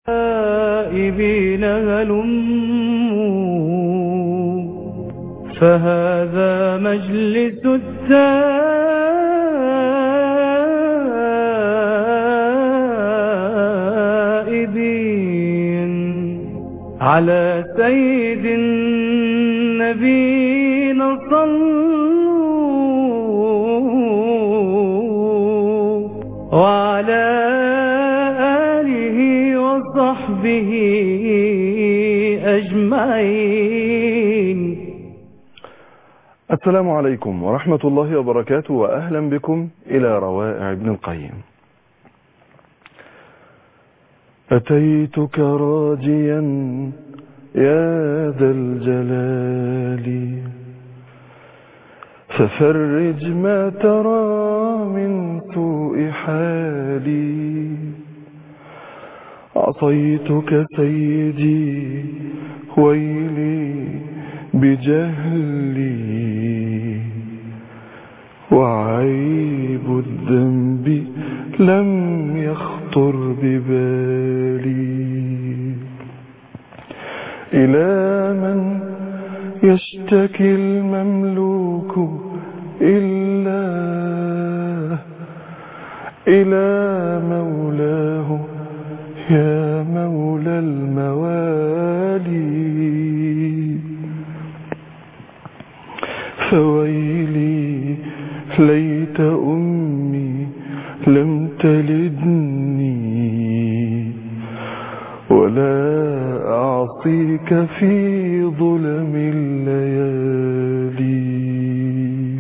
التائبين هلموا فهذا مجلس التائبين على سيد النبينا صلوا وعلى آله وصحبه أجمعين السلام عليكم ورحمة الله وبركاته وأهلا بكم إلى روائع ابن القيم أتيتك راجيا يا ذا الجلال ففرج ما ترى من سوء حالي عصيتك سيدي ويلي بجهلي وعيب الذنب لم يخطر ببالي إلى من يشتكي المملوك إلا إلى مولاه يا مولى الموالي فويلي ليت أمي لم تلدني ولا أعصيك في ظلم الليالي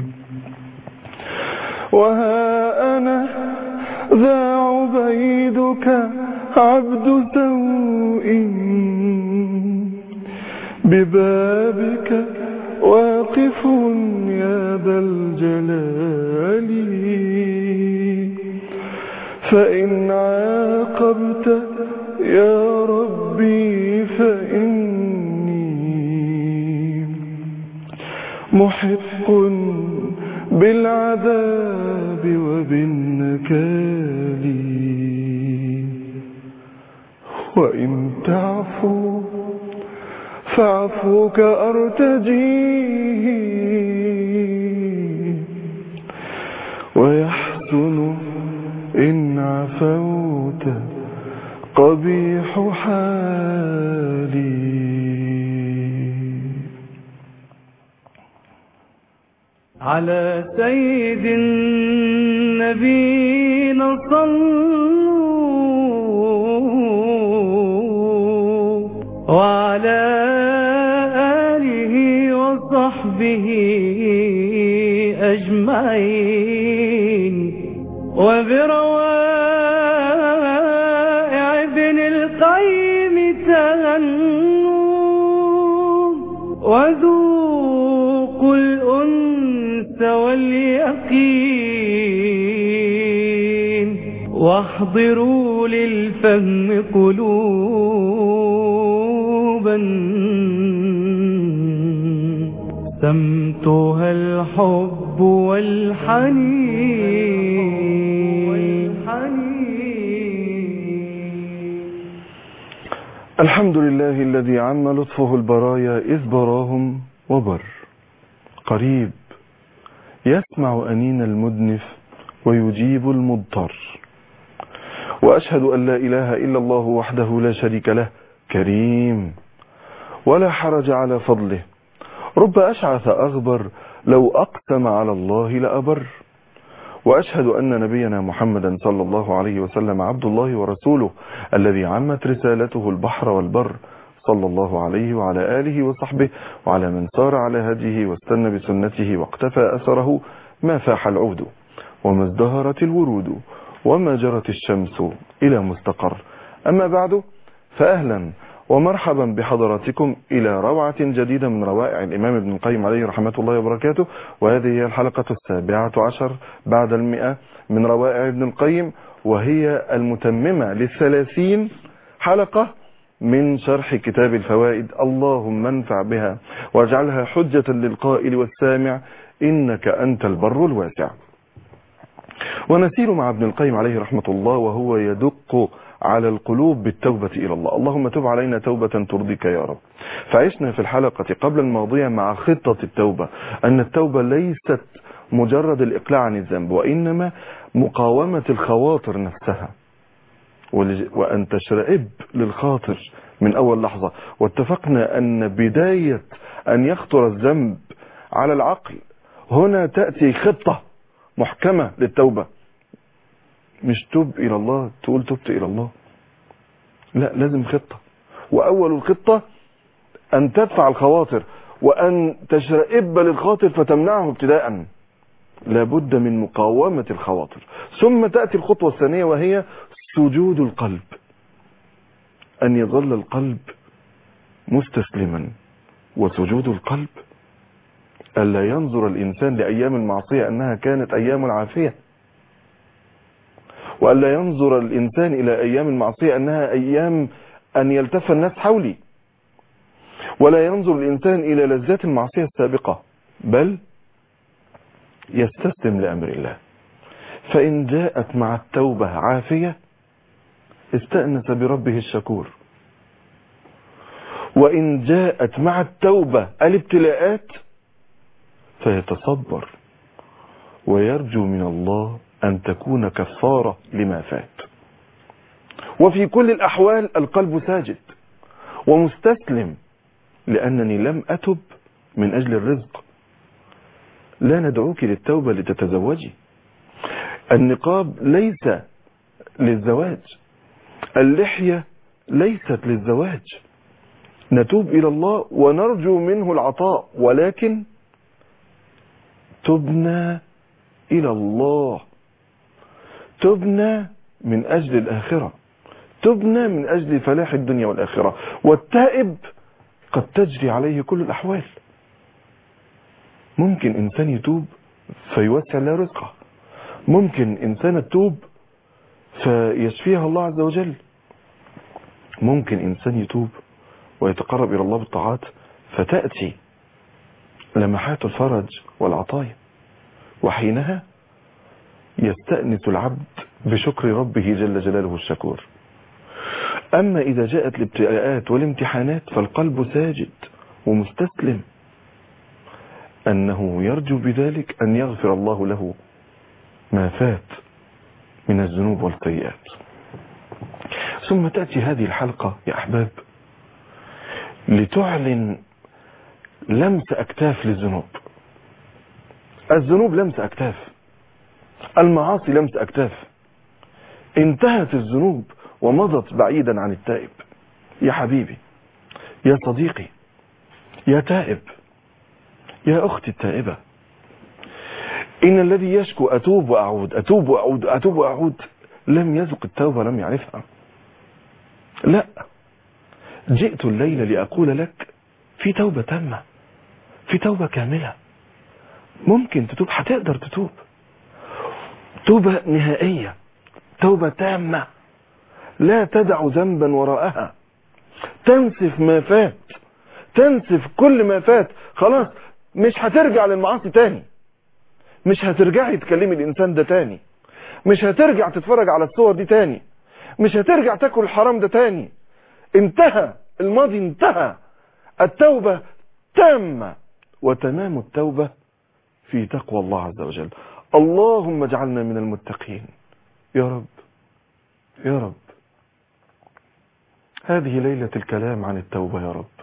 وها أنا ذا عبيدك عبد سوء ببابك واقف يا ذا الجلال فإن عاقبت يا ربي فإني محق بالعذاب وبالنكال وإن تعفو فعفوك أرتجيه ويحسن إن عفوت قبيح حالي على سيد النبينا صلوا وعلى آله وصحبه أجمعين وبروائع ابن القيم تغنوا وذوقوا الأنس واليقين واحضروا للفهم قلوبا سمتها الحب والحنين الحمد لله الذي عم لطفه البرايا إذ براهم وبر قريب يسمع أنين المدنف ويجيب المضطر وأشهد أن لا إله إلا الله وحده لا شريك له كريم ولا حرج على فضله رب أشعث أغبر لو أقسم على الله لأبر وأشهد أن نبينا محمدا صلى الله عليه وسلم عبد الله ورسوله الذي عمت رسالته البحر والبر صلى الله عليه وعلى آله وصحبه وعلى من سار على هديه واستنى بسنته واقتفى أثره ما فاح العود وما ازدهرت الورود وما جرت الشمس إلى مستقر أما بعد فأهلا ومرحبا بحضراتكم إلى روعة جديدة من روائع الإمام ابن القيم عليه رحمة الله وبركاته وهذه هي الحلقة السابعة عشر بعد المئة من روائع ابن القيم وهي المتممة للثلاثين حلقة من شرح كتاب الفوائد اللهم انفع بها واجعلها حجة للقائل والسامع إنك أنت البر الواسع ونسير مع ابن القيم عليه رحمة الله وهو يدق على القلوب بالتوبة إلى الله اللهم تب علينا توبة ترضيك يا رب فعشنا في الحلقة قبل الماضية مع خطة التوبة أن التوبة ليست مجرد الإقلاع عن الذنب وإنما مقاومة الخواطر نفسها وأن تشرئب للخاطر من أول لحظة واتفقنا أن بداية أن يخطر الذنب على العقل هنا تأتي خطة محكمة للتوبة مش تب إلى الله تقول تبت إلى الله لا لازم خطة وأول الخطة أن تدفع الخواطر وأن تشرئب للخاطر فتمنعه ابتداء لابد من مقاومة الخواطر ثم تأتي الخطوة الثانية وهي سجود القلب أن يظل القلب مستسلما وسجود القلب ألا ينظر الإنسان لأيام المعصية أنها كانت أيام العافية وألا ينظر الإنسان إلى أيام المعصية أنها أيام أن يلتف الناس حولي ولا ينظر الإنسان إلى لذات المعصية السابقة بل يستسلم لأمر الله فإن جاءت مع التوبة عافية استأنس بربه الشكور وإن جاءت مع التوبة الابتلاءات فيتصبر ويرجو من الله أن تكون كفارة لما فات وفي كل الأحوال القلب ساجد ومستسلم لأنني لم أتب من أجل الرزق لا ندعوك للتوبة لتتزوجي النقاب ليس للزواج اللحية ليست للزواج نتوب إلى الله ونرجو منه العطاء ولكن تبنى إلى الله تبنى من أجل الآخرة تبنى من أجل فلاح الدنيا والآخرة والتائب قد تجري عليه كل الأحوال ممكن إنسان يتوب فيوسع له رزقه ممكن إنسان تتوب فيشفيها الله عز وجل ممكن إنسان يتوب ويتقرب إلى الله بالطاعات فتأتي لمحات الفرج والعطايا وحينها يستأنس العبد بشكر ربه جل جلاله الشكور أما إذا جاءت الابتلاءات والامتحانات فالقلب ساجد ومستسلم أنه يرجو بذلك أن يغفر الله له ما فات من الذنوب والسيئات ثم تأتي هذه الحلقة يا أحباب لتعلن لمس أكتاف للذنوب الذنوب لمس أكتاف المعاصي لمس أكتاف انتهت الذنوب ومضت بعيدا عن التائب يا حبيبي يا صديقي يا تائب يا أختي التائبة إن الذي يشكو أتوب وأعود أتوب وأعود أتوب وأعود لم يذق التوبة لم يعرفها لا جئت الليلة لأقول لك في توبة تامة في توبة كاملة ممكن تتوب هتقدر تتوب توبة نهائية توبة تامة لا تدع ذنبا وراءها تنسف ما فات تنسف كل ما فات خلاص مش هترجع للمعاصي تاني مش هترجعي تكلمي الانسان ده تاني مش هترجع تتفرج على الصور دي تاني مش هترجع تاكل الحرام ده تاني انتهى الماضي انتهى التوبة تامة وتمام التوبة في تقوى الله عز وجل اللهم اجعلنا من المتقين يا رب يا رب هذه ليلة الكلام عن التوبة يا رب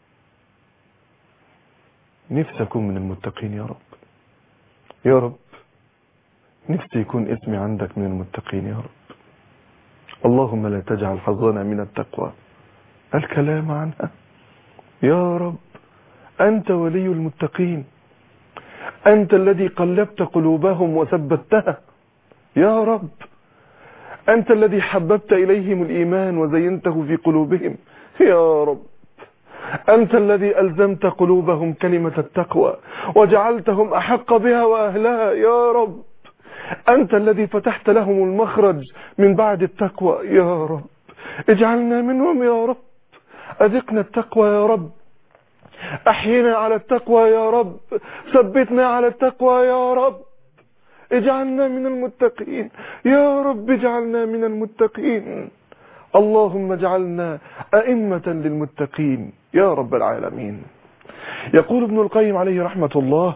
نفسي أكون من المتقين يا رب يا رب نفسي يكون اسمي عندك من المتقين يا رب اللهم لا تجعل حظنا من التقوى الكلام عنها يا رب أنت ولي المتقين أنت الذي قلبت قلوبهم وثبتها يا رب أنت الذي حببت إليهم الإيمان وزينته في قلوبهم يا رب أنت الذي ألزمت قلوبهم كلمة التقوى وجعلتهم أحق بها وأهلها يا رب أنت الذي فتحت لهم المخرج من بعد التقوى يا رب اجعلنا منهم يا رب أذقنا التقوى يا رب أحينا على التقوى يا رب ثبتنا على التقوى يا رب اجعلنا من المتقين يا رب اجعلنا من المتقين اللهم اجعلنا أئمة للمتقين يا رب العالمين يقول ابن القيم عليه رحمة الله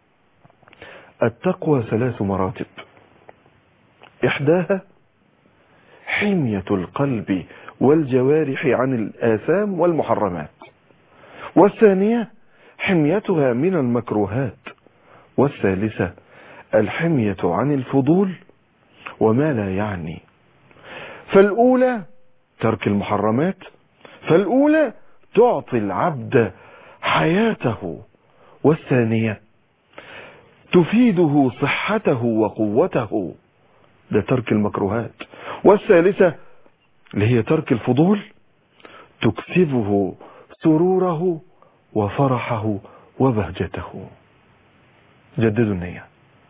التقوى ثلاث مراتب إحداها حمية القلب والجوارح عن الآثام والمحرمات والثانية حميتها من المكروهات والثالثة الحمية عن الفضول وما لا يعني فالأولى ترك المحرمات فالأولى تعطي العبد حياته والثانية تفيده صحته وقوته ده ترك المكروهات والثالثة اللي هي ترك الفضول تكسبه سروره وفرحه وبهجته جددوا النية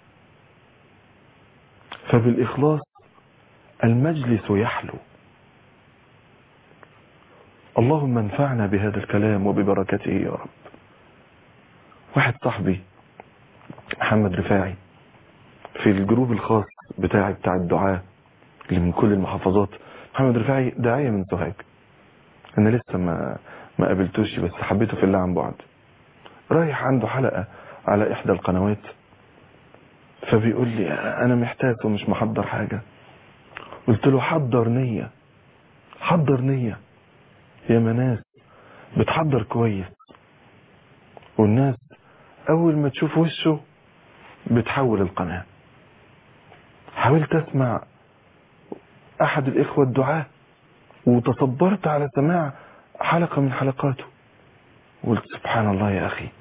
فبالإخلاص المجلس يحلو اللهم انفعنا بهذا الكلام وببركته يا رب واحد صاحبي محمد رفاعي في الجروب الخاص بتاعي بتاع الدعاء اللي من كل المحافظات محمد رفاعي داعية من سوهاج انا لسه ما ما قابلتوش بس حبيته في الله عن بعد رايح عنده حلقة على احدى القنوات فبيقول لي انا محتاج ومش محضر حاجة قلت له حضر نية حضر نية يا مناس بتحضر كويس والناس اول ما تشوف وشه بتحول القناة حاولت اسمع احد الاخوة الدعاة وتصبرت على سماع حلقة من حلقاته قلت سبحان الله يا اخي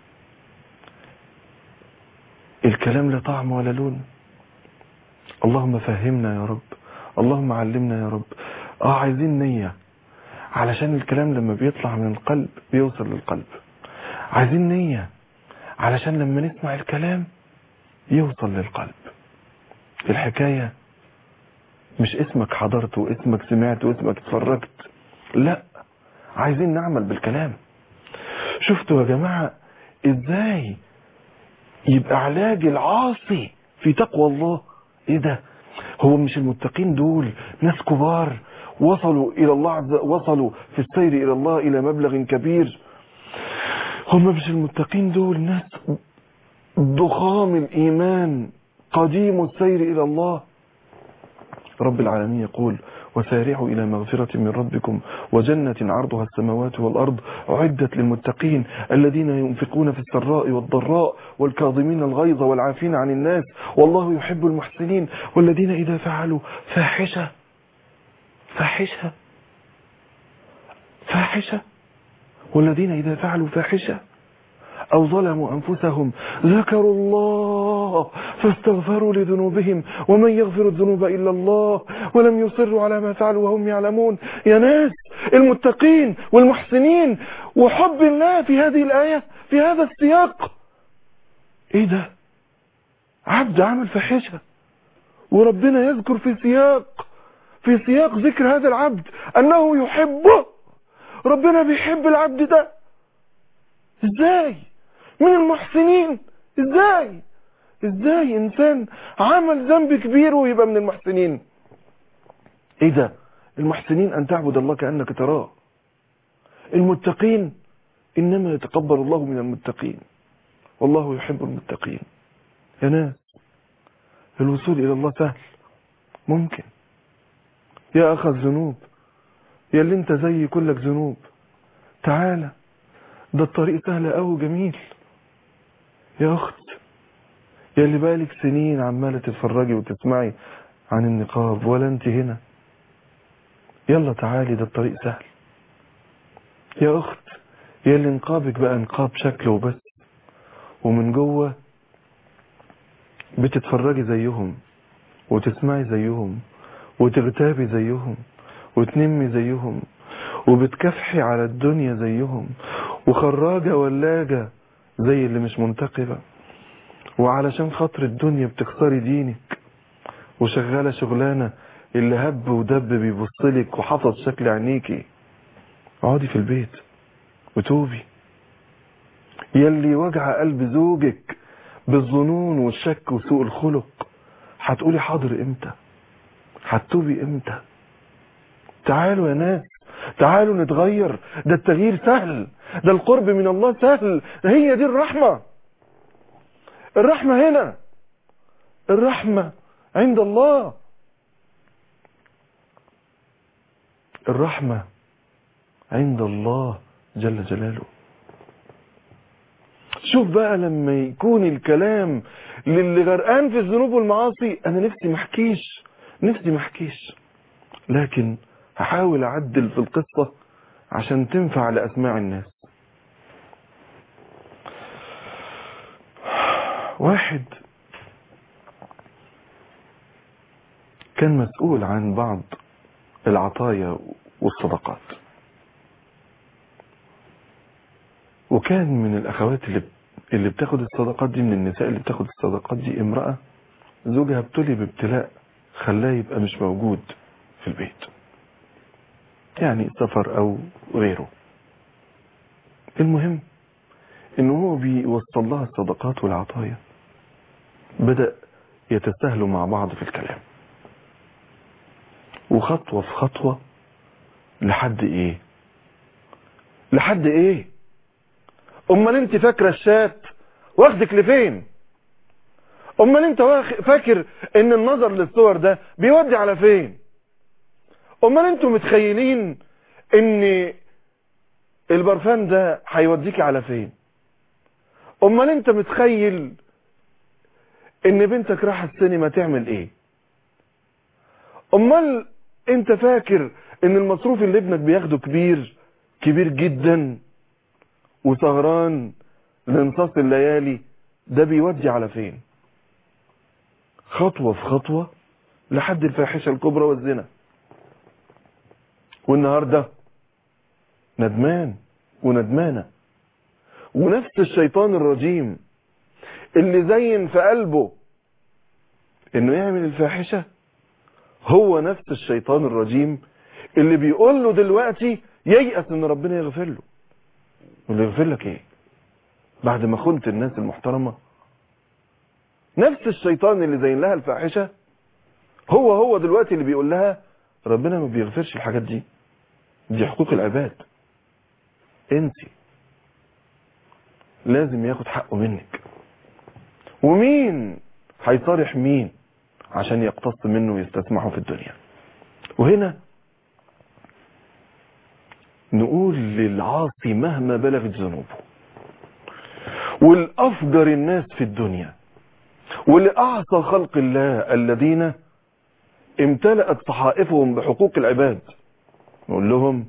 الكلام لا طعم ولا لون اللهم فهمنا يا رب اللهم علمنا يا رب اه عايزين نية علشان الكلام لما بيطلع من القلب بيوصل للقلب عايزين نية علشان لما نسمع الكلام يوصل للقلب الحكاية مش اسمك حضرت واسمك سمعت واسمك اتفرجت لا عايزين نعمل بالكلام شفتوا يا جماعة ازاي يبقى علاج العاصي في تقوى الله ايه ده هو مش المتقين دول ناس كبار وصلوا الى الله عز وصلوا في السير الى الله الى مبلغ كبير هم مش المتقين دول ناس ضخام الايمان قديم السير الى الله رب العالمين يقول وسارعوا إلى مغفرة من ربكم وجنة عرضها السماوات والأرض أعدت للمتقين الذين ينفقون في السراء والضراء والكاظمين الغيظ والعافين عن الناس والله يحب المحسنين والذين إذا فعلوا فاحشة فاحشة فاحشة والذين إذا فعلوا فاحشة أو ظلموا أنفسهم ذكروا الله فاستغفروا لذنوبهم ومن يغفر الذنوب إلا الله ولم يصروا على ما فعلوا وهم يعلمون يا ناس المتقين والمحسنين وحب الله في هذه الآية في هذا السياق ايه ده عبد عمل فاحشة وربنا يذكر في سياق في سياق ذكر هذا العبد أنه يحبه ربنا بيحب العبد ده ازاي من المحسنين ازاي ازاي انسان عمل ذنب كبير ويبقى من المحسنين ايه ده المحسنين ان تعبد الله كأنك تراه المتقين انما يتقبل الله من المتقين والله يحب المتقين يا ناس الوصول الى الله سهل ممكن يا اخ الذنوب يا اللي انت زي كلك ذنوب تعالى ده الطريق سهل قوي جميل يا اخت يا اللي بقالك سنين عماله تتفرجي وتسمعي عن النقاب ولا انت هنا يلا تعالي ده الطريق سهل يا اخت يا اللي نقابك بقى نقاب شكل وبس ومن جوه بتتفرجي زيهم وتسمعي زيهم وتغتابي زيهم وتنمي زيهم وبتكافحي على الدنيا زيهم وخراجة ولاجة زي اللي مش منتقبة وعلشان خاطر الدنيا بتخسري دينك وشغالة شغلانة اللي هب ودب بيبصلك وحفظ شكل عينيكي اقعدي في البيت وتوبي يلي وجع قلب زوجك بالظنون والشك وسوء الخلق هتقولي حاضر امتى هتوبي امتى تعالوا يا ناس تعالوا نتغير ده التغيير سهل ده القرب من الله سهل هي دي الرحمة الرحمة هنا الرحمة عند الله الرحمة عند الله جل جلاله شوف بقى لما يكون الكلام للي غرقان في الذنوب والمعاصي انا نفسي محكيش نفسي محكيش لكن هحاول اعدل في القصة عشان تنفع لاسماع الناس واحد كان مسؤول عن بعض العطايا والصدقات وكان من الاخوات اللي اللي بتاخد الصدقات دي من النساء اللي بتاخد الصدقات دي امرأة زوجها ابتلي بابتلاء خلاه يبقى مش موجود في البيت يعني سفر او غيره المهم ان هو بيوصل لها الصدقات والعطايا بدأ يتساهلوا مع بعض في الكلام وخطوة في خطوة لحد ايه لحد ايه امال انت فاكرة الشات واخدك لفين امال انت واخ- فاكر ان النظر للصور ده بيودي على فين امال انتوا متخيلين ان البرفان ده هيوديكي على فين امال انت متخيل ان بنتك رايحه السينما تعمل ايه امال انت فاكر ان المصروف اللي ابنك بياخده كبير كبير جدا وسهران لانصاص الليالي ده بيودي على فين خطوة في خطوة لحد الفاحشة الكبرى والزنا والنهاردة ندمان وندمانة ونفس الشيطان الرجيم اللي زين في قلبه انه يعمل الفاحشة هو نفس الشيطان الرجيم اللي بيقول له دلوقتي ييأس ان ربنا يغفر له واللي يغفر لك ايه بعد ما خنت الناس المحترمة نفس الشيطان اللي زين لها الفاحشة هو هو دلوقتي اللي بيقول لها ربنا ما بيغفرش الحاجات دي دي حقوق العباد انسي لازم ياخد حقه منك ومين هيصارح مين عشان يقتص منه ويستسمحه في الدنيا وهنا نقول للعاصي مهما بلغت ذنوبه والأفجر الناس في الدنيا ولأعصى خلق الله الذين امتلأت صحائفهم بحقوق العباد نقول لهم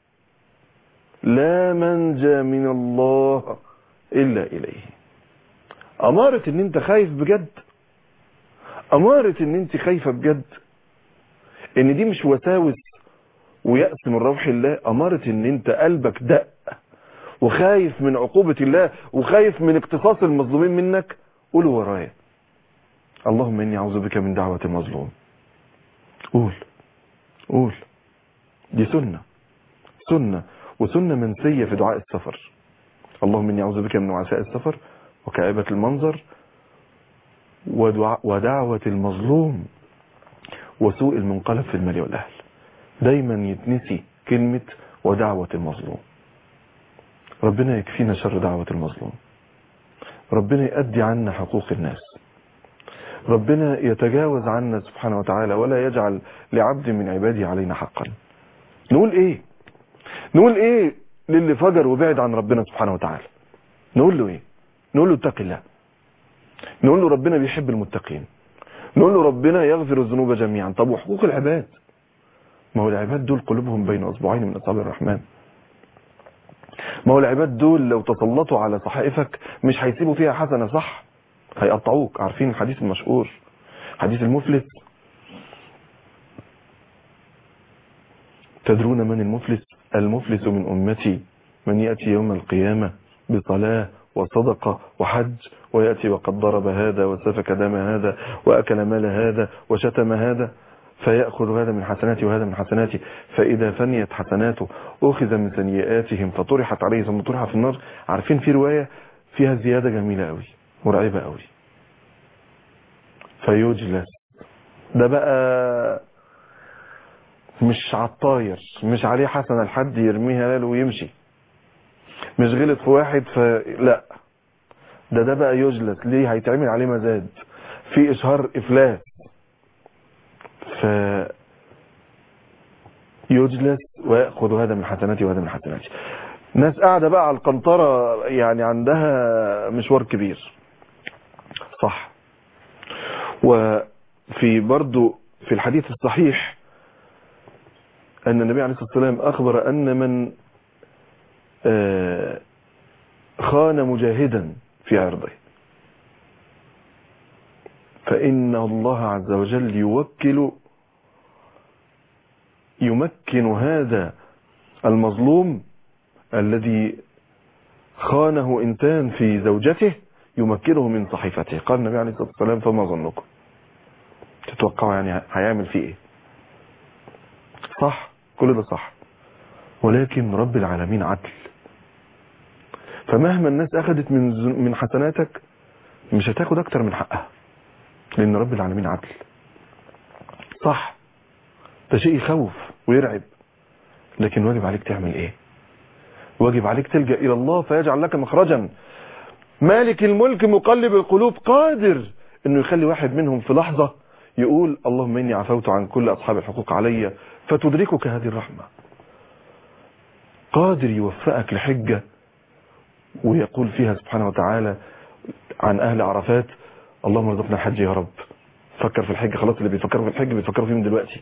لا منجى من الله إلا إليه أمارة ان انت خايف بجد أمارة ان انت خايفة بجد ان دي مش وساوس ويأس من روح الله أمارة ان انت قلبك دق وخايف من عقوبة الله وخايف من اقتصاص المظلومين منك قول ورايا اللهم اني اعوذ بك من دعوة المظلوم قول قول دي سنة سنة وسنة منسية في دعاء السفر اللهم اني اعوذ بك من وعثاء السفر وكآبة المنظر ودعاء ودعوة المظلوم وسوء المنقلب في المال والأهل دايما يتنسي كلمة ودعوة المظلوم ربنا يكفينا شر دعوة المظلوم ربنا يأدي عنا حقوق الناس ربنا يتجاوز عنا سبحانه وتعالى ولا يجعل لعبد من عباده علينا حقا نقول ايه نقول ايه للي فجر وبعد عن ربنا سبحانه وتعالى نقول له ايه نقول له اتق الله نقول له ربنا بيحب المتقين نقول له ربنا يغفر الذنوب جميعا طب وحقوق العباد ما هو العباد دول قلوبهم بين اصبعين من اصابع الرحمن ما هو العباد دول لو تسلطوا على صحائفك مش هيسيبوا فيها حسنة صح هيقطعوك عارفين الحديث المشهور حديث المفلس تدرون من المفلس المفلس من أمتي من يأتي يوم القيامة بصلاة وصدقة وحج ويأتي وقد ضرب هذا وسفك دم هذا وأكل مال هذا وشتم هذا فيأخذ هذا من حسناتي وهذا من حسناتي فإذا فنيت حسناته أخذ من سيئاتهم فطرحت عليه ثم طرح في النار عارفين في رواية فيها زيادة جميلة قوي مرعبة قوي فيجلس ده بقى مش عالطاير مش عليه حسنة لحد يرميها له ويمشي مش غلط في واحد فلا ده ده بقى يجلس ليه هيتعمل عليه مزاد في اشهار افلاس ف يجلس ويأخذ هذا من حسناتي وهذا من حسناتي ناس قاعدة بقى على القنطرة يعني عندها مشوار كبير صح وفي برضو في الحديث الصحيح أن النبي عليه الصلاة والسلام أخبر أن من آه، خان مجاهدا في عرضه فإن الله عز وجل يوكل يمكن هذا المظلوم الذي خانه إنسان في زوجته يمكنه من صحيفته قال النبي عليه الصلاة والسلام فما ظنكم تتوقعوا يعني هيعمل فيه ايه صح كل ده صح ولكن رب العالمين عدل فمهما الناس اخذت من ز- من حسناتك مش هتاخد اكتر من حقها لان رب العالمين عدل صح ده شيء يخوف ويرعب لكن واجب عليك تعمل ايه واجب عليك تلجأ الى الله فيجعل لك مخرجا مالك الملك مقلب القلوب قادر انه يخلي واحد منهم في لحظة يقول اللهم اني عفوت عن كل اصحاب الحقوق علي فتدركك هذه الرحمة قادر يوفقك لحجة ويقول فيها سبحانه وتعالى عن اهل عرفات اللهم ارزقنا الحج يا رب فكر في الحج خلاص اللي بيفكروا في الحج بيفكروا فيه من دلوقتي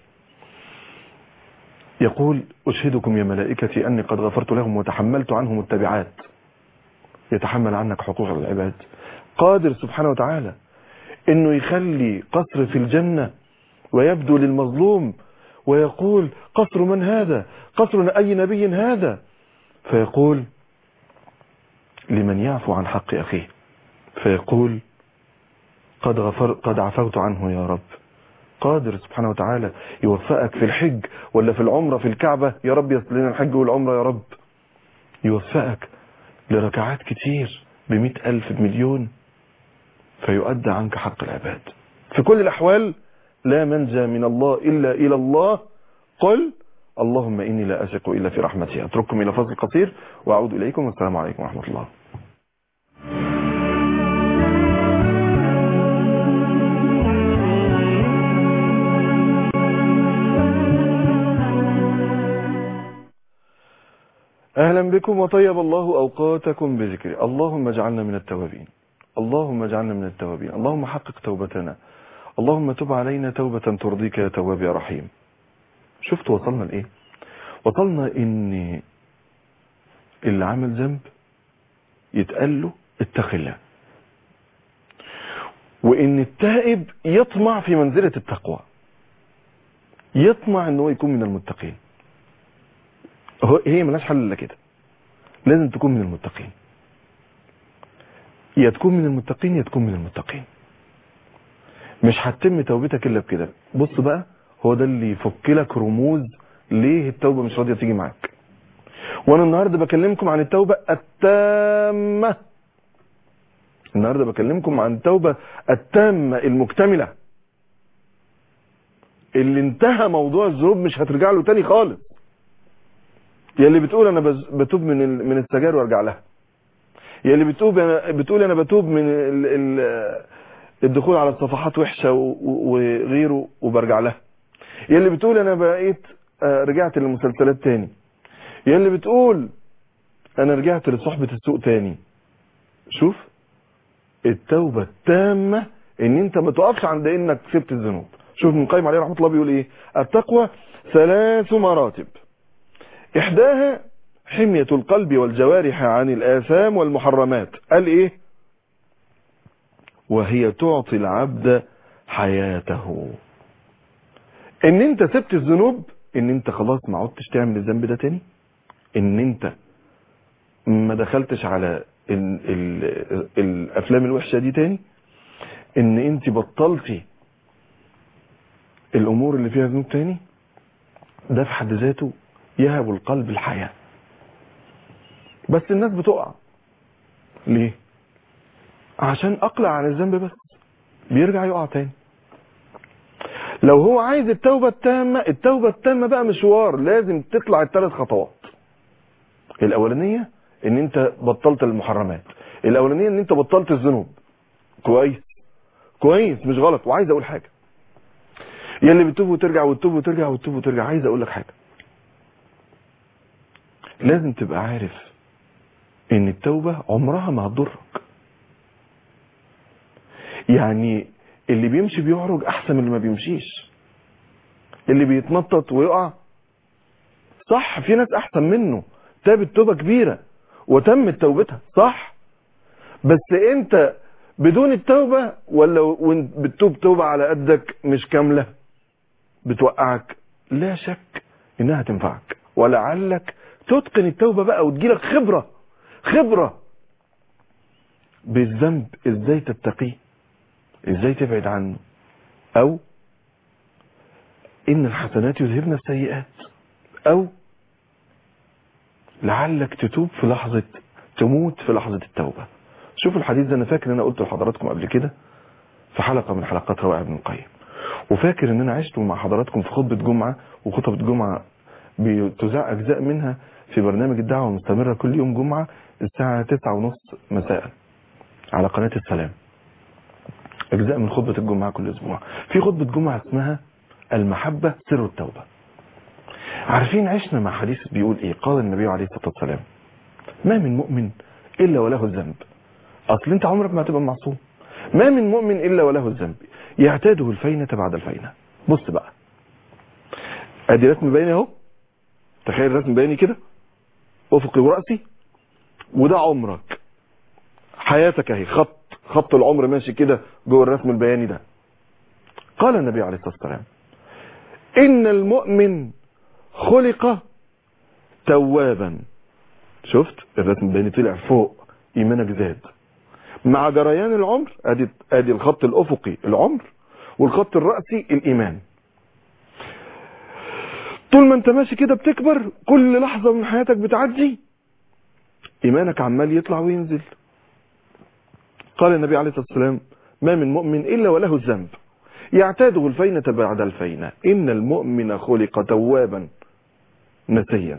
يقول أشهدكم يا ملائكتي أني قد غفرت لهم وتحملت عنهم التبعات يتحمل عنك حقوق العباد قادر سبحانه وتعالى انه يخلي قصر في الجنة ويبدو للمظلوم ويقول قصر من هذا قصر اي نبي هذا فيقول لمن يعفو عن حق اخيه فيقول قد غفر قد عفوت عنه يا رب قادر سبحانه وتعالى يوفقك في الحج ولا في العمرة في الكعبة يا رب يصل لنا الحج والعمرة يا رب يوفقك لركعات كتير بمئة ألف بمليون فيؤدى عنك حق العباد في كل الأحوال لا منجى من الله إلا إلى الله قل اللهم إني لا أثق إلا في رحمتي أترككم إلى فصل قصير وأعود إليكم والسلام عليكم ورحمة الله أهلا بكم وطيب الله أوقاتكم بذكري اللهم اجعلنا من التوابين اللهم اجعلنا من التوابين اللهم حقق توبتنا اللهم تب علينا توبة ترضيك يا تواب يا رحيم شفت وصلنا لإيه وصلنا إن اللي عمل ذنب يتقال له اتق الله وإن التائب يطمع في منزلة التقوى يطمع إنه يكون من المتقين هو- هي ملهاش حل الا كده لازم تكون من المتقين يا تكون من المتقين يا تكون من المتقين مش هتتم توبتك الا بكده بص بقى هو ده اللي يفك لك رموز ليه التوبه مش راضيه تيجي معاك وانا النهارده بكلمكم عن التوبه التامه النهارده بكلمكم عن التوبه التامه المكتمله اللي انتهى موضوع الذنوب مش هترجع له تاني خالص يا اللي بتقول انا بز- بتوب من ال- من السجاير وارجع لها يا اللي بتوب انا بتقول انا بتوب من ال ال الدخول على الصفحات وحشه و- و- وغيره وبرجع لها يا اللي بتقول انا بقيت آه، رجعت للمسلسلات تاني يا اللي بتقول انا رجعت لصحبة السوق تاني شوف التوبة التامة ان انت ما تقفش عند انك سبت الذنوب شوف ابن القيم عليه رحمة الله بيقول ايه التقوى ثلاث مراتب احداها حمية القلب والجوارح عن الآثام والمحرمات قال ايه وهي تعطي العبد حياته ان انت سبت الذنوب ان انت خلاص ما عدتش تعمل الذنب ده تاني ان انت ما دخلتش على ال ال الافلام الوحشة دي تاني ان انت بطلتي الامور اللي فيها ذنوب تاني ده في حد ذاته يهب القلب الحياة بس الناس بتقع ليه عشان اقلع عن الذنب بس بيرجع يقع تاني لو هو عايز التوبة التامة التوبة التامة بقى مشوار لازم تطلع الثلاث خطوات الأولانية ان انت بطلت المحرمات الأولانية ان انت بطلت الذنوب كويس كويس مش غلط وعايز اقول حاجة يا اللي بتتوب وترجع وتتوب وترجع وتتوب وترجع عايز اقول لك حاجة لازم تبقى عارف ان التوبة عمرها ما هتضرك يعني اللي بيمشي بيعرج احسن من اللي ما بيمشيش اللي بيتنطط ويقع صح في ناس احسن منه تابت توبة كبيرة وتمت توبتها صح بس انت بدون التوبة ولا وانت بتتوب توبة على قدك مش كاملة بتوقعك لا شك انها تنفعك ولعلك تتقن التوبة بقى وتجيلك خبرة خبرة بالذنب ازاي تتقيه ازاي تبعد عنه او ان الحسنات يذهبن السيئات او لعلك تتوب في لحظة تموت في لحظة التوبة شوفوا الحديث ده انا فاكر ان انا قلته لحضراتكم قبل كده في حلقة من حلقات روائع ابن القيم وفاكر ان انا عشت مع حضراتكم في خطبة جمعة وخطبة جمعة بتذاع اجزاء منها في برنامج الدعوة المستمرة كل يوم جمعة الساعة تسعة ونص مساء على قناة السلام اجزاء من خطبة الجمعة كل اسبوع في خطبة جمعة اسمها المحبة سر التوبة عارفين عشنا مع حديث بيقول ايه قال النبي عليه الصلاة والسلام ما من مؤمن الا وله الذنب اصل انت عمرك ما هتبقى معصوم ما من مؤمن الا وله الذنب يعتاده الفينة بعد الفينة بص بقى ادي رسم بياني اهو تخيل رسم بياني كده افقي ورأسي وده عمرك حياتك اهي خط خط العمر ماشي كده جوه الرسم البياني ده قال النبي عليه الصلاة والسلام ان المؤمن خلق توابا شفت الرسم البياني طلع فوق ايمانك زاد مع جريان العمر ادي ادي الخط الافقي العمر والخط الرأسي الايمان طول ما انت ماشي كده بتكبر كل لحظة من حياتك بتعدي ايمانك عمال يطلع وينزل قال النبي عليه الصلاة والسلام ما من مؤمن الا وله الذنب يعتاده الفينة بعد الفينة ان المؤمن خلق توابا نسيا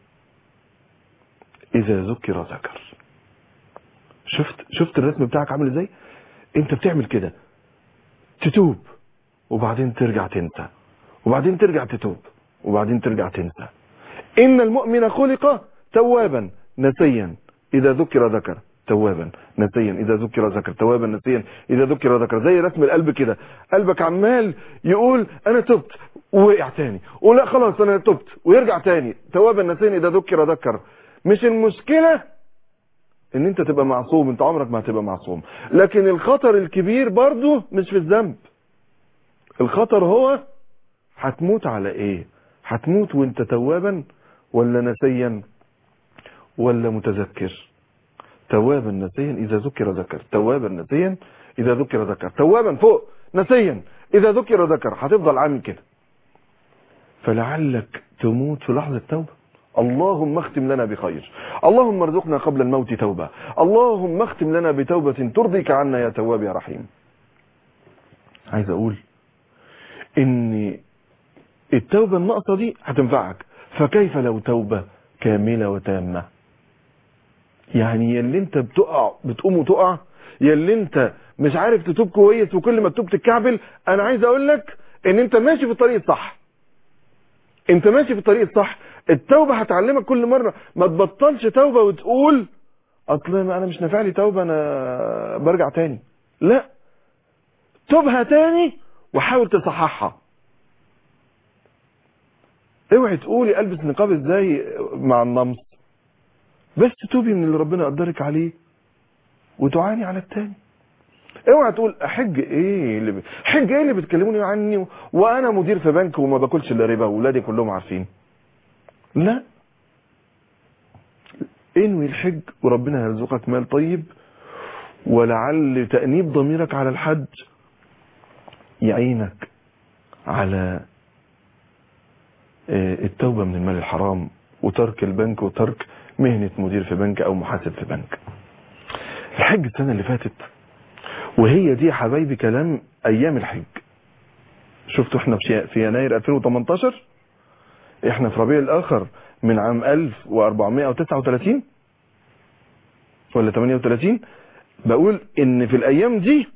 اذا ذكر ذكر شفت شفت الرسم بتاعك عامل ازاي انت بتعمل كده تتوب وبعدين ترجع تنسى وبعدين ترجع تتوب وبعدين ترجع تنسى ان المؤمن خلق توابا نسيا اذا ذكر ذكر توابا نسيا اذا ذكر ذكر توابا نسيا اذا ذكر ذكر زي رسم القلب كده قلبك عمال يقول انا تبت ووقع تاني ولا خلاص انا تبت ويرجع تاني توابا نسيا اذا ذكر ذكر مش المشكله ان انت تبقى معصوم انت عمرك ما هتبقى معصوم لكن الخطر الكبير برضو مش في الذنب الخطر هو هتموت على ايه هتموت وانت توابا ولا نسيا ولا متذكر توابا نسيا اذا ذكر ذكر توابا نسيا اذا ذكر ذكر توابا فوق نسيا اذا ذكر ذكر هتفضل عامل كده فلعلك تموت في لحظة توبة اللهم اختم لنا بخير اللهم ارزقنا قبل الموت توبة اللهم اختم لنا بتوبة ترضيك عنا يا تواب يا رحيم عايز اقول ان التوبة الناقصة دي هتنفعك فكيف لو توبة كاملة وتامة يعني يلي انت بتقع بتقوم وتقع يلي انت مش عارف تتوب كويس وكل ما تتوب تتكعبل انا عايز اقول لك ان انت ماشي في الطريق الصح انت ماشي في الطريق الصح التوبة هتعلمك كل مرة ما تبطلش توبة وتقول اصل ما انا مش نافع لي توبة انا برجع تاني لا توبها تاني وحاول تصححها اوعي تقولي البس نقاب ازاي مع النمص بس توبي من اللي ربنا قدرك عليه وتعاني على التاني اوعى تقول احج ايه اللي ب... حج ايه اللي بتكلموني عني و... وانا مدير في بنك وما باكلش الا ربا واولادي كلهم عارفين لا انوي الحج وربنا يرزقك مال طيب ولعل تأنيب ضميرك على الحج يعينك على التوبة من المال الحرام وترك البنك وترك مهنة مدير في بنك او محاسب في بنك الحج السنة اللي فاتت وهي دي يا حبايبي كلام ايام الحج شفتوا احنا في في يناير 2018 احنا في ربيع الاخر من عام 1439 ولا 38 بقول ان في الايام دي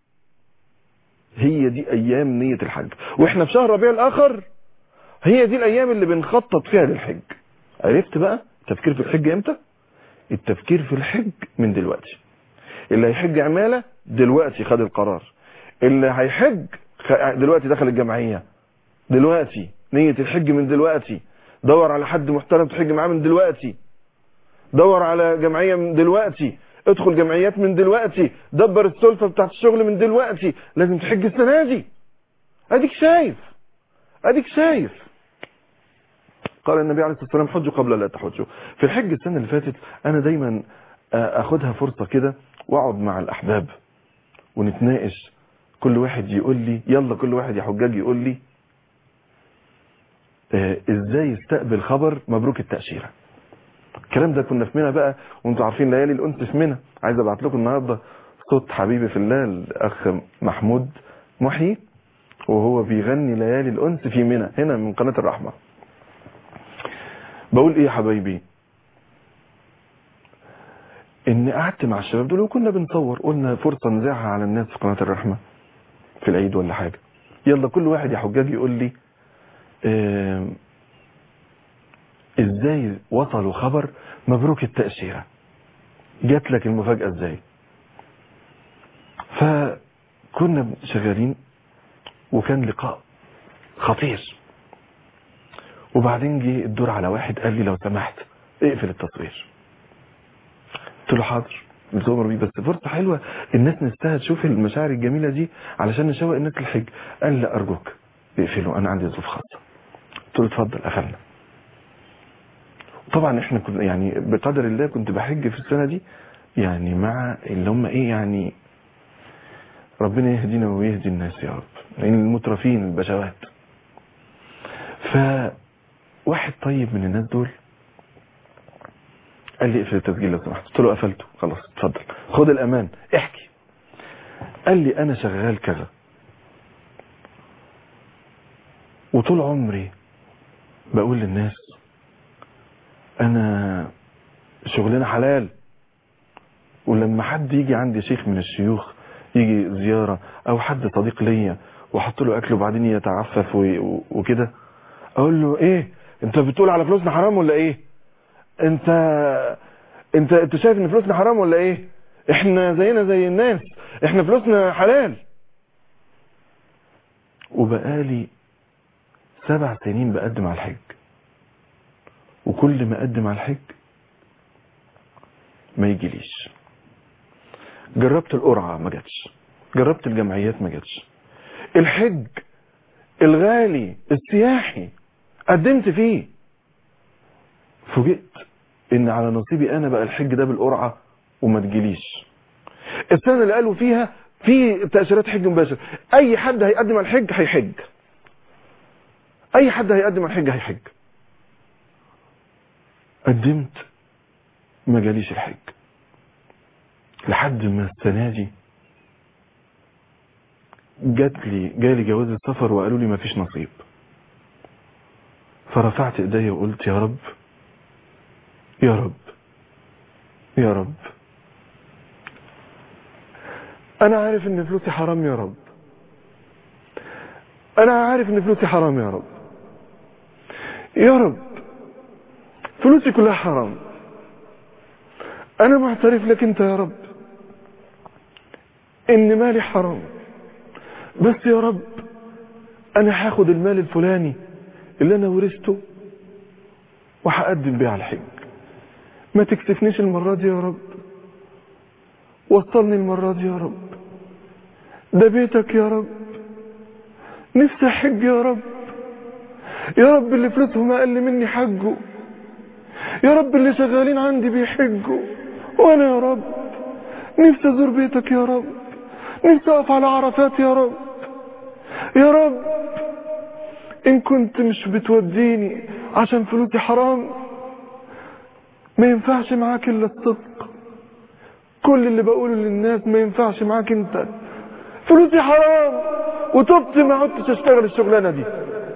هي دي ايام نية الحج واحنا في شهر ربيع الاخر هي دي الايام اللي بنخطط فيها للحج عرفت بقى التفكير في الحج امتى التفكير في الحج من دلوقتي اللي هيحج عمالة دلوقتي خد القرار اللي هيحج خ- دلوقتي دخل الجمعية دلوقتي نية الحج من دلوقتي دور على حد محترم تحج معاه من دلوقتي دور على جمعية من دلوقتي ادخل جمعيات من دلوقتي دبر السلفة بتاعت الشغل من دلوقتي لازم تحج السنة دي اديك شايف اديك شايف قال النبي عليه الصلاة والسلام حجوا قبل لا تحجوا في الحج السنة اللي فاتت انا دايما آه، اخدها فرصة كده واقعد مع الاحباب ونتناقش كل واحد يقول لي يلا كل واحد يا حجاج يقول لي آه، ازاي يستقبل خبر مبروك التأشيرة الكلام ده كنا في منى بقى وانتوا عارفين ليالي الانس في منى عايز ابعت لكم النهارده صوت حبيبي في الله الاخ محمود محيي وهو بيغني ليالي الانس في منى هنا من قناه الرحمه بقول ايه يا حبايبي ان قعدت مع الشباب دول وكنا بنصور قلنا فرصه نذاعها على الناس في قناه الرحمه في العيد ولا حاجه يلا كل واحد يا حجاج يقول لي آم، ازاي وصلوا خبر مبروك التأشيرة جات لك المفاجأة ازاي فكنا شغالين وكان لقاء خطير وبعدين جه الدور على واحد قال لي لو سمحت اقفل التصوير قلت له حاضر بتؤمر بيه بس فرصة حلوة الناس نفسها تشوف المشاعر الجميلة دي علشان نشوق الناس للحج قال لا أرجوك اقفله أنا عندي ظروف خاصة قلت له اتفضل قفلنا طبعا احنا كنا يعني بقدر الله كنت بحج في السنة دي يعني مع اللي هم ايه يعني ربنا يهدينا ويهدي الناس يا رب يعني المترفين البشوات فواحد طيب من الناس دول قال لي اقفل التسجيل لو سمحت قلت له قفلته خلاص اتفضل خد الامان احكي قال لي انا شغال كذا وطول عمري بقول للناس انا شغلنا حلال ولما حد يجي عندي شيخ من الشيوخ يجي زيارة او حد صديق ليا واحط له اكل وبعدين يتعفف و- وكده اقول له ايه انت بتقول على فلوسنا حرام ولا ايه انت انت انت شايف ان فلوسنا حرام ولا ايه احنا زينا زي الناس احنا فلوسنا حلال وبقالي سبع سنين بقدم على الحج وكل ما اقدم على الحج ما يجيليش جربت القرعة ما جاتش جربت الجمعيات ما جاتش الحج الغالي السياحي قدمت فيه فوجئت ان على نصيبي انا بقى الحج ده بالقرعة وما تجيليش السنة اللي قالوا فيها في تأشيرات حج مباشر اي حد هيقدم على الحج هيحج اي حد هيقدم على الحج هيحج قدمت ما جاليش الحج لحد ما السنة دي جات لي جالي جواز السفر وقالوا لي ما فيش نصيب فرفعت ايديا وقلت يا رب يا رب يا رب انا عارف ان فلوسي حرام يا رب انا عارف ان فلوسي حرام يا رب يا رب فلوسي كلها حرام انا معترف لك انت يا رب ان مالي حرام بس يا رب انا هاخد المال الفلاني اللي انا ورثته وهقدم بيه على الحج ما تكسفنيش المرة دي يا رب وصلني المرة دي يا رب ده بيتك يا رب نفسي احج يا رب يا رب اللي فلوسهم اقل مني حجوا يا رب اللي شغالين عندي بيحجوا وانا يا رب نفسي ازور بيتك يا رب نفسي اقف على عرفات يا رب يا رب ان كنت مش بتوديني عشان فلوسي حرام ما ينفعش معاك الا الصدق كل اللي بقوله للناس ما ينفعش معاك انت فلوسي حرام وتبت ما عدتش اشتغل الشغلانه دي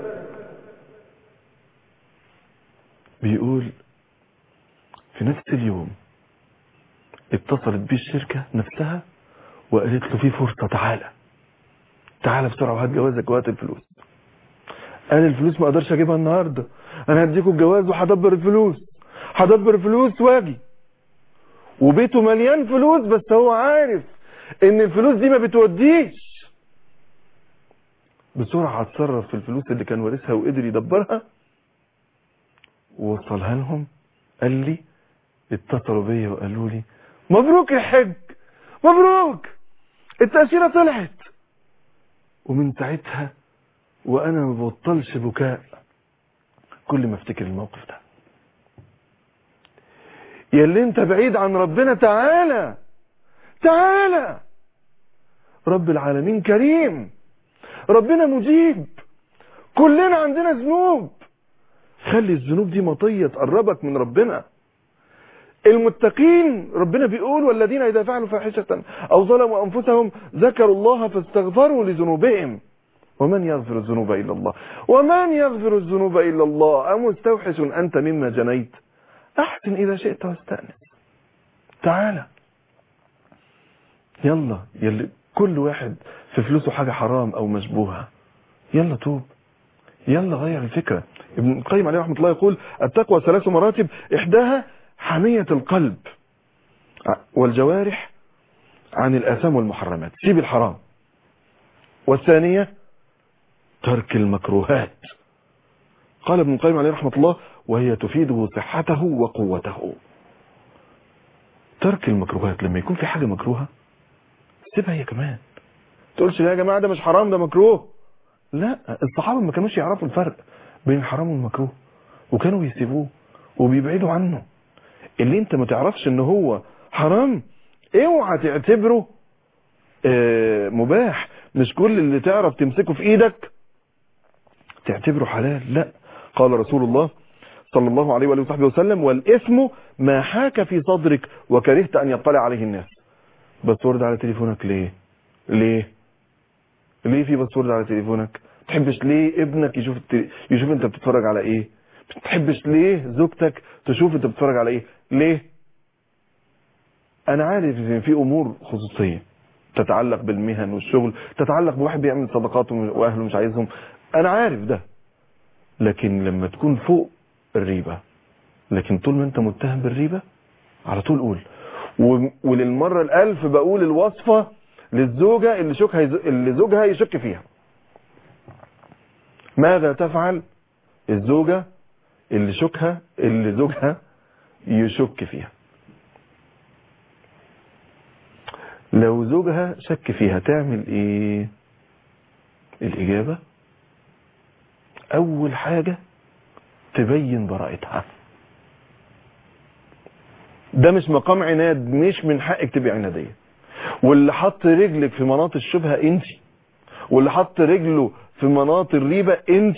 بيقول في نفس اليوم اتصلت بيه الشركة نفسها وقالت له في فرصة تعالى تعالى بسرعة وهات جوازك وهات الفلوس قال الفلوس ما اقدرش اجيبها النهاردة انا هديكوا الجواز وهدبر الفلوس هدبر الفلوس واجي وبيته مليان فلوس بس هو عارف ان الفلوس دي ما بتوديش بسرعة اتصرف في الفلوس اللي كان وارثها وقدر يدبرها ووصلها لهم قال لي اتصلوا بيا وقالوا لي مبروك يا حج مبروك التأشيرة طلعت ومن ساعتها وانا ما ببطلش بكاء كل ما افتكر الموقف ده يا اللي انت بعيد عن ربنا تعالى تعالى رب العالمين كريم ربنا مجيب كلنا عندنا ذنوب خلي الذنوب دي مطية تقربك من ربنا المتقين ربنا بيقول والذين إذا فعلوا فاحشة أو ظلموا أنفسهم ذكروا الله فاستغفروا لذنوبهم ومن يغفر الذنوب إلا الله ومن يغفر الذنوب إلا الله أمستوحش أنت مما جنيت أحسن إذا شئت واستأنس تعالى يلا يلي كل واحد في فلوسه حاجة حرام أو مشبوهة يلا توب يلا غير الفكرة ابن القيم عليه رحمة الله يقول التقوى ثلاث مراتب إحداها حمية القلب والجوارح عن الآثام والمحرمات سيب الحرام والثانية ترك المكروهات قال ابن القيم عليه رحمة الله وهي تفيده صحته وقوته ترك المكروهات لما يكون في حاجة مكروهة سيبها هي كمان تقولش لا يا جماعة ده مش حرام ده مكروه لا الصحابة ما كانوش يعرفوا الفرق بين الحرام والمكروه وكانوا يسيبوه وبيبعدوا عنه اللي انت ما تعرفش ان هو حرام اوعى تعتبره اه مباح مش كل اللي تعرف تمسكه في ايدك تعتبره حلال لا قال رسول الله صلى الله عليه وآله وصحبه وسلم والإثم ما حاك في صدرك وكرهت أن يطلع عليه الناس باسورد على تليفونك ليه ليه ليه في باسورد على تليفونك تحبش ليه ابنك يشوف التل... يشوف انت بتتفرج على ايه بتحبش ليه زوجتك تشوف انت بتتفرج على ايه ليه انا عارف ان في امور خصوصيه تتعلق بالمهن والشغل تتعلق بواحد بيعمل صدقات واهله مش عايزهم انا عارف ده لكن لما تكون فوق الريبة لكن طول ما انت متهم بالريبة على طول قول و... وللمرة الالف بقول الوصفة للزوجة اللي, شكها يز... اللي زوجها يشك فيها ماذا تفعل الزوجة اللي شكها اللي زوجها يشك فيها لو زوجها شك فيها تعمل ايه الاجابة اول حاجة تبين براءتها ده مش مقام عناد مش من حقك تبقي عنادية واللي حط رجلك في مناط الشبهة انت واللي حط رجله في مناط الريبة انت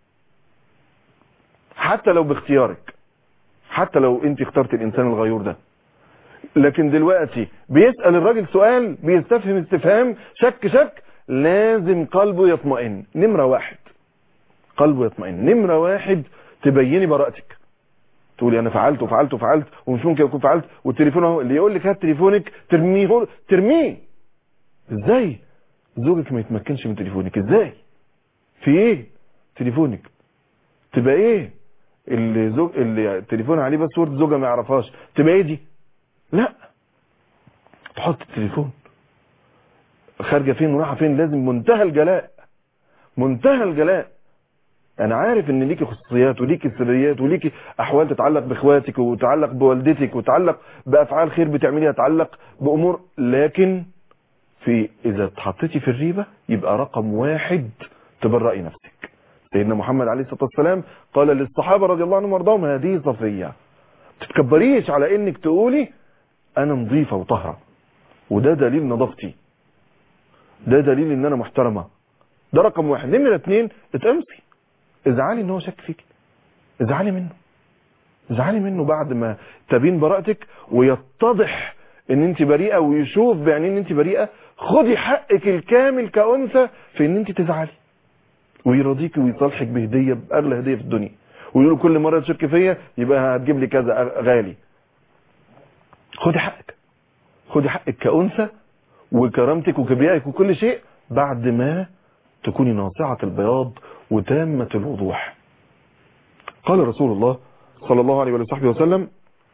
حتى لو باختيارك حتى لو انت اخترت الانسان الغيور ده لكن دلوقتي بيسأل الراجل سؤال بيستفهم استفهام شك شك لازم قلبه يطمئن نمرة واحد قلبه يطمئن نمرة واحد تبيني براءتك تقولي انا فعلت وفعلت وفعلت ومش ممكن اكون فعلت والتليفون اهو اللي يقول لك هات تليفونك ترميه ترميه ازاي زوجك ما يتمكنش من تليفونك ازاي في ايه تليفونك تبقى ايه اللي زوج اللي التليفون عليه باسورد زوجها ما يعرفهاش تبقى ايه دي لا تحط التليفون خارجه فين ورايحه فين لازم منتهى الجلاء منتهى الجلاء انا عارف ان ليكي خصوصيات وليكي سريات وليكي احوال تتعلق باخواتك وتتعلق بوالدتك وتتعلق بافعال خير بتعمليها تتعلق بامور لكن في اذا اتحطيتي في الريبه يبقى رقم واحد تبرئي نفسك سيدنا محمد عليه الصلاه والسلام قال للصحابه رضي الله عنهم وارضاهم هذه صفيه تتكبريش على انك تقولي انا نظيفه وطاهره وده دليل نظافتي ده دليل ان انا محترمه ده رقم واحد نمرة اتنين اتقمصي ازعلي ان هو شك فيك ازعلي منه ازعلي منه بعد ما تبين براءتك ويتضح ان انت بريئة ويشوف بعينين ان انت بريئة خدي حقك الكامل كأنثى في ان انت تزعلي ويرضيكي ويصالحك بهدية بأغلى هدية في الدنيا ويقولوا كل مرة تشك فيا يبقى هتجيب لي كذا غالي خدي حقك خدي حقك كأنثى وكرامتك وكبريائك وكل شيء بعد ما تكوني ناصعة البياض وتامة الوضوح قال رسول الله صلى الله عليه وصحبه وسلم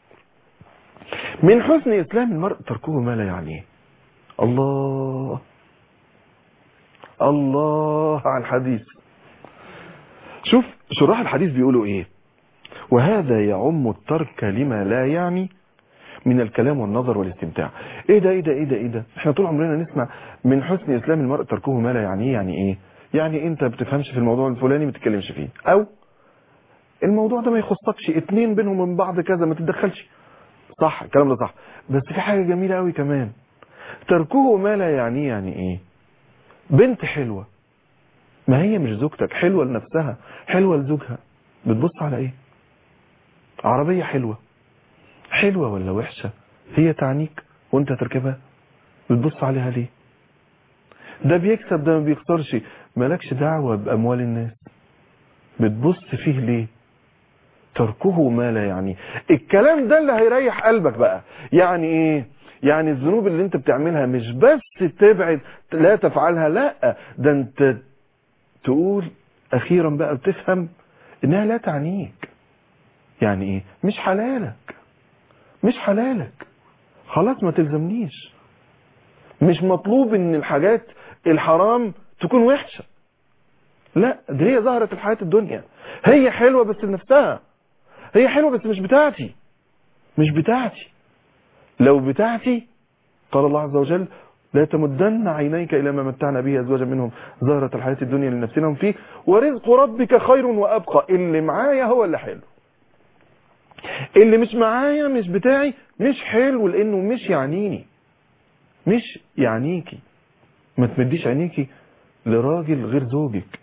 من حسن إسلام المرء تركه ما لا يعنيه الله الله على الحديث شوف شراح الحديث بيقولوا ايه وهذا يعم الترك لما لا يعني من الكلام والنظر والاستمتاع ايه ده ايه ده ايه ده ايه ده احنا طول عمرنا نسمع من حسن اسلام المرء تركه ما لا يعنيه يعني ايه يعني انت بتفهمش في الموضوع الفلاني ما تتكلمش فيه او الموضوع ده ما يخصكش اتنين بينهم من بعض كذا ما تتدخلش صح الكلام ده صح بس في حاجة جميلة قوي كمان تركه ما لا يعنيه يعني ايه بنت حلوة ما هي مش زوجتك حلوة لنفسها حلوة لزوجها بتبص على ايه عربية حلوة حلوة ولا وحشة هي تعنيك وانت تركبها بتبص عليها ليه ده بيكسب ده ما بيخسرش مالكش دعوة بأموال الناس بتبص فيه ليه تركه ما لا يعني الكلام ده اللي هيريح قلبك بقى يعني ايه يعني الذنوب اللي انت بتعملها مش بس تبعد لا تفعلها لا ده انت تقول اخيرا بقى بتفهم انها لا تعنيك يعني ايه مش حلالك مش حلالك خلاص ما تلزمنيش مش مطلوب ان الحاجات الحرام تكون وحشة لا دي هي ظهرت الحياة الدنيا هي حلوة بس لنفسها هي حلوة بس مش بتاعتي مش بتاعتي لو بتاعتي قال الله عز وجل لا تمدن عينيك إلى ما متعنا به أزواجا منهم زهرة الحياة الدنيا لنفسنا فيه ورزق ربك خير وأبقى اللي معايا هو اللي حلو اللي مش معايا مش بتاعي مش حلو لأنه مش يعنيني مش يعنيكي ما تمديش عينيكي لراجل غير زوجك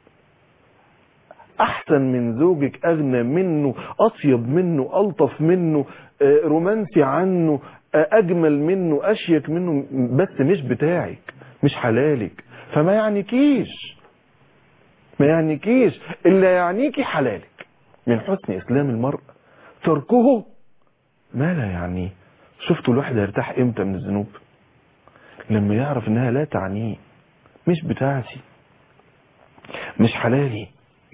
احسن من زوجك اغنى منه اطيب منه الطف منه رومانسي عنه اجمل منه اشيك منه بس مش بتاعك مش حلالك فما يعنيكيش ما يعنيكيش الا يعنيكي حلالك من حسن اسلام المرء تركه ما لا يعنيه شفتوا الواحد هيرتاح امتى من الذنوب لما يعرف انها لا تعنيه مش بتاعتي مش حلالي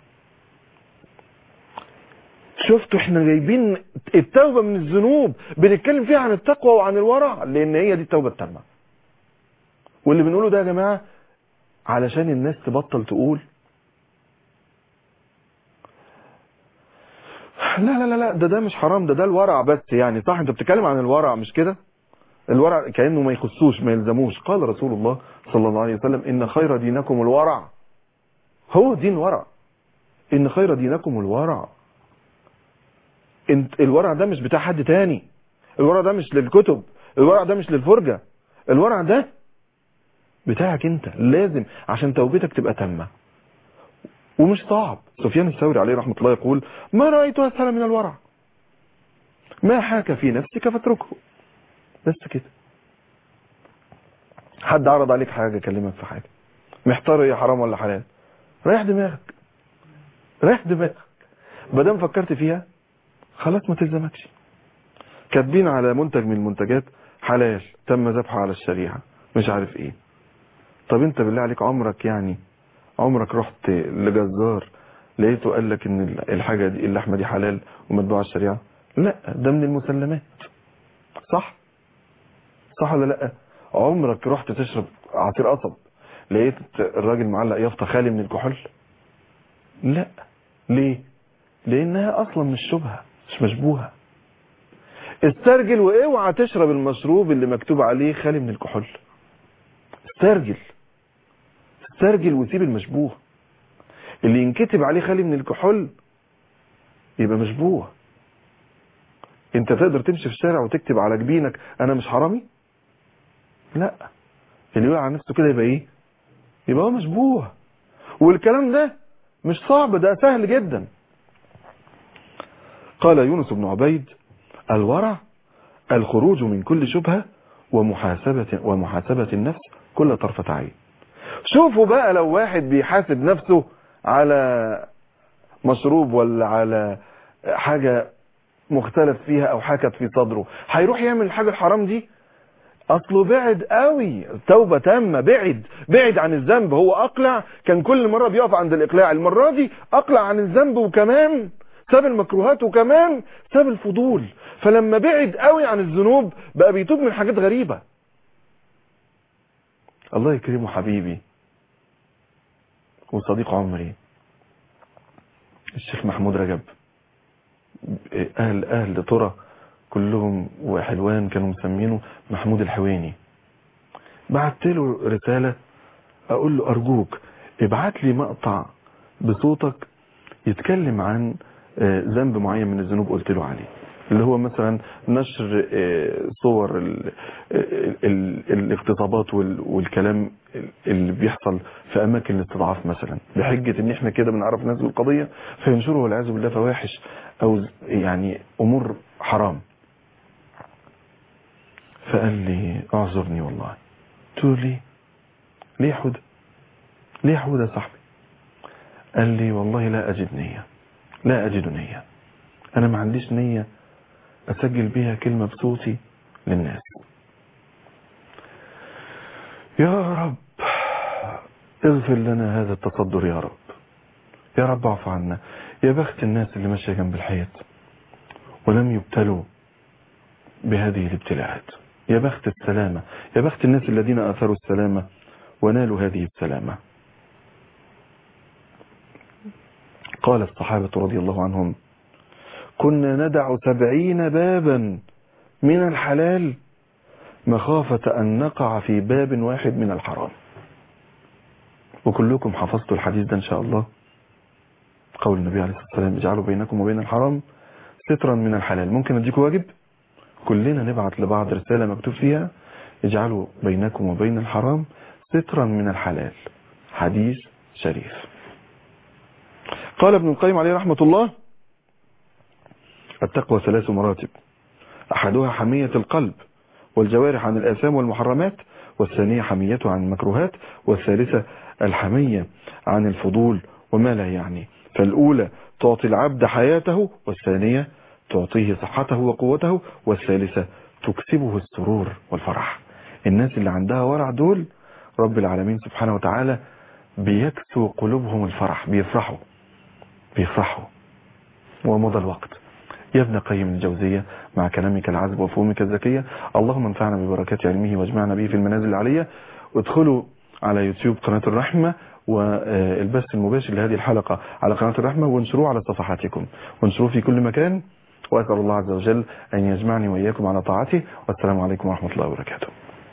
شفتوا احنا جايبين التوبة من الذنوب بنتكلم فيها عن التقوى وعن الورع لان هي دي التوبة التامة واللي بنقوله ده يا جماعة علشان الناس تبطل تقول لا لا لا لا ده ده مش حرام ده ده الورع بس يعني صح انت بتتكلم عن الورع مش كده الورع كأنه ما يخصوش ما يلزموش قال رسول الله صلى الله عليه وسلم إن خير دينكم الورع هو دين ورع إن خير دينكم الورع انت الورع ده مش بتاع حد تاني الورع ده مش للكتب الورع ده مش للفرجة الورع ده بتاعك انت لازم عشان توبتك تبقى تامة ومش صعب سفيان الثوري عليه رحمة الله يقول ما رأيت أسهل من الورع ما حاك في نفسك فاتركه بس كده حد عرض عليك حاجة كلمك في حاجة محتار ايه حرام ولا حلال ريح دماغك ريح دماغك بدام فكرت فيها خلاص ما تلزمكش كاتبين على منتج من المنتجات حلال تم ذبحه على الشريعة مش عارف ايه طب انت بالله عليك عمرك يعني عمرك رحت لجزار لقيته قال لك ان الحاجة دي اللحمة دي حلال ومتبوعة على الشريعة لا ده من المسلمات صح صح ولا لا عمرك رحت تشرب عصير قصب لقيت الراجل معلق يافطه خالي من الكحول لا ليه لانها اصلا مش شبهه مش مشبوهه استرجل واوعى تشرب المشروب اللي مكتوب عليه خالي من الكحول استرجل استرجل وسيب المشبوه اللي ينكتب عليه خالي من الكحول يبقى مشبوه انت تقدر تمشي في الشارع وتكتب على جبينك انا مش حرامي لا اللي يقول على نفسه كده يبقى ايه يبقى هو مشبوه والكلام ده مش صعب ده سهل جدا قال يونس بن عبيد الورع الخروج من كل شبهة ومحاسبة, ومحاسبة النفس كل طرفة عين شوفوا بقى لو واحد بيحاسب نفسه على مشروب ولا على حاجة مختلف فيها او حكت في صدره هيروح يعمل الحاجة الحرام دي اصله بعد قوي توبة تامة بعد بعد عن الذنب هو اقلع كان كل مرة بيقف عند الاقلاع المرة دي اقلع عن الذنب وكمان ساب المكروهات وكمان ساب الفضول فلما بعد قوي عن الذنوب بقى بيتوب من حاجات غريبة الله يكرمه حبيبي وصديق عمري الشيخ محمود رجب اهل اهل طرة كلهم وحلوان كانوا مسمينه محمود الحويني بعت له رسالة اقول له ارجوك ابعت لي مقطع بصوتك يتكلم عن ذنب معين من الذنوب قلت له عليه اللي هو مثلا نشر صور ال ال الاغتصابات والكلام اللي بيحصل في اماكن الاستضعاف مثلا بحجة ان احنا كده بنعرف ناس بالقضية فينشروا والعياذ بالله فواحش او يعني امور حرام فقال لي اعذرني والله قلت له ليه ليه يا حودة ليه يا حودة يا صاحبي قال لي والله لا اجد نية لا اجد نية انا ما عنديش نية اسجل بيها كلمة بصوتي للناس يا رب اغفر لنا هذا التصدر يا رب يا رب اعف عنا يا بخت الناس اللي ماشية جنب الحيط ولم يبتلوا بهذه الابتلاءات يا بخت السلامة يا بخت الناس الذين اثروا السلامة ونالوا هذه السلامة قال الصحابة رضي الله عنهم كنا ندع سبعين بابا من الحلال مخافة أن نقع في باب واحد من الحرام وكلكم حفظتوا الحديث ده إن شاء الله قول النبي عليه الصلاة والسلام اجعلوا بينكم وبين الحرام سترا من الحلال ممكن أديكم واجب كلنا نبعت لبعض رسالة مكتوب فيها اجعلوا بينكم وبين الحرام سترا من الحلال حديث شريف قال ابن القيم عليه رحمة الله التقوى ثلاث مراتب أحدها حمية القلب والجوارح عن الآثام والمحرمات والثانية حميته عن المكروهات والثالثة الحمية عن الفضول وما لا يعني فالأولى تعطي العبد حياته والثانية تعطيه صحته وقوته والثالثة تكسبه السرور والفرح الناس اللي عندها ورع دول رب العالمين سبحانه وتعالى بيكسو قلوبهم الفرح بيفرحوا بيفرحوا ومضى الوقت يا ابن قيم الجوزية مع كلامك العذب وفهومك الذكية اللهم انفعنا ببركات علمه واجمعنا به في المنازل العالية ادخلوا على يوتيوب قناة الرحمة والبث المباشر لهذه الحلقة على قناة الرحمة وانشروه على صفحاتكم وانشروه في كل مكان وأسأل الله عز وجل أن يجمعني وإياكم على طاعته والسلام عليكم ورحمة الله وبركاته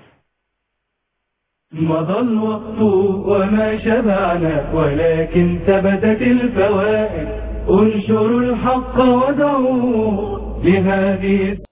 مضى الوقت وما شبعنا ولكن ثبتت الفوائد انشروا الحق ودعوا لهذه